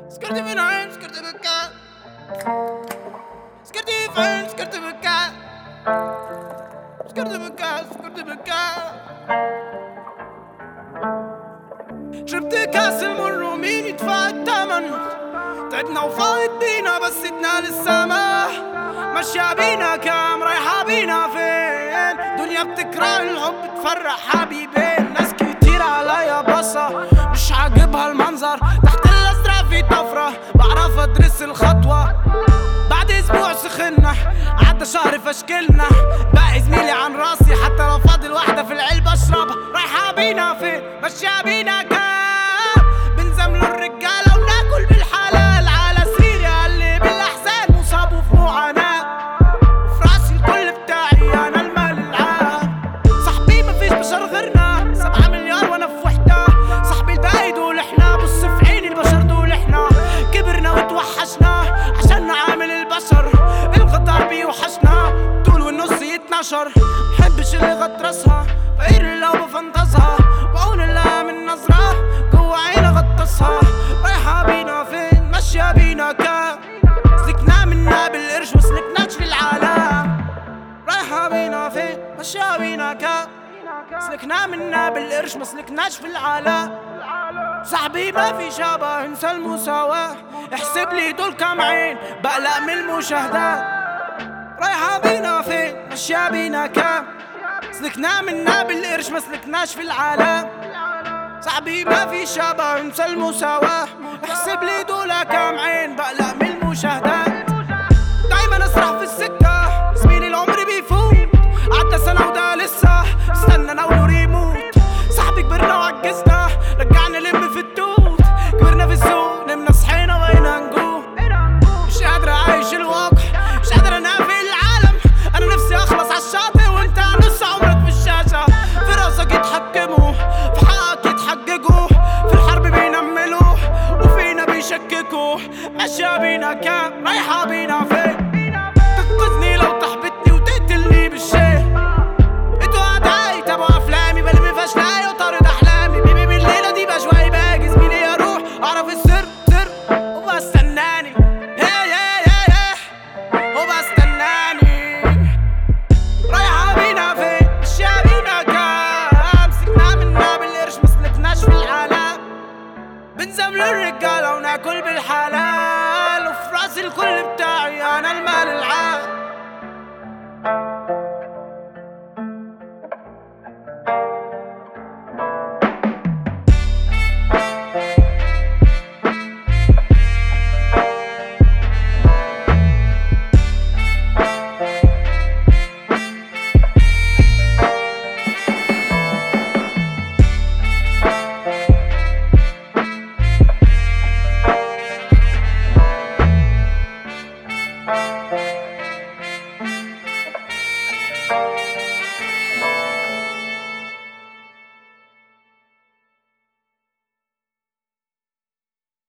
سكرتي من عين سكرتي بكا سكرتي فين سكرتي بكا سكرتي بكا سكرتي بكا شربت كاس المر ومين يدفع الثمن تعبنا وفايت بينا بس ادنا للسما مشى بينا كام رايحة بينا فين دنيا بتكره الحب تفرح حبيبين ناس كتير عليا بصة مش عاجبها المنظر تحت الازرق في طفرة بعرف ادرس الخطوة بعد اسبوع سخنا عدى شهر فشكلنا باقي زميلي عن راسي حتى لو فاضل واحدة في العلبة اشربها رايحة بينا فين مشيها بينا كام بنزملوا الرجالة وناكل بالحلال على سريري اللي بالاحزان مصاب وفي معاناة في راسي الكل بتاعي انا المال العام صاحبي مفيش بشر غيرنا سبعة مليار وانا في وحدة صاحبي الباقي دول احنا بص في عيني البشر دول احنا كبرنا وتوحشنا عشان نعامل البشر الغدار بيوحشنا طول والنص يتنشر محبش اللي غطرسها غير لو بفنطزها بعون الله من نظرة جوا عيني غطسها رايحة بينا فين ماشية بينا كام سلكنا منا بالقرش وسلكناش في العالم رايحة بينا فين ماشية بينا كام سلكنا منا بالقرش ما سلكناش في العالم صاحبي ما في شبه انسى المساواة احسب لي دول كام عين بقلق من المشاهدات رايحة بينا فين ماشية بينا كام سلكنا منا بالقرش ما سلكناش في العالم صاحبي ما في شبه انسى المساواة احسب لي دول كام عين بقلق من المشاهدات دايما اسرح في السكة زميلي العمر بيفوت عدى سنة وده لسه استنى ناوله يموت صاحبي كبرنا وعجزنا رجعنا نلم في التوت كبرنا في السوق نمنا صحينا بقينا نجوم مش قادر اعيش الواقع مش قادر انافق العالم انا نفسي اخلص عالشاطئ وانت نص عمرك في الشاشة في راسك يتحكموا في حقك يتحججوا في الحرب بينملوا وفينا بيشككوا ماشية بينا كام رايحة بينا فين تنقذني لو تحبطني وتقتلني بالشيء انتوا اعدائي تابعوا افلامي بلم فشلاي وطارد احلامي بيبي بالليله دي بشوي باجي زميلي اروح اعرف السر سر وبستناني هي هي هي هي وبستناني رايحة بينا فين مشيها بينا كام سكنا منا بالقرش ما سلكناش في العالم بنزمل الرجالة وناكل بالحلال وفي راسي الكل بتاعي انا المال العام Thank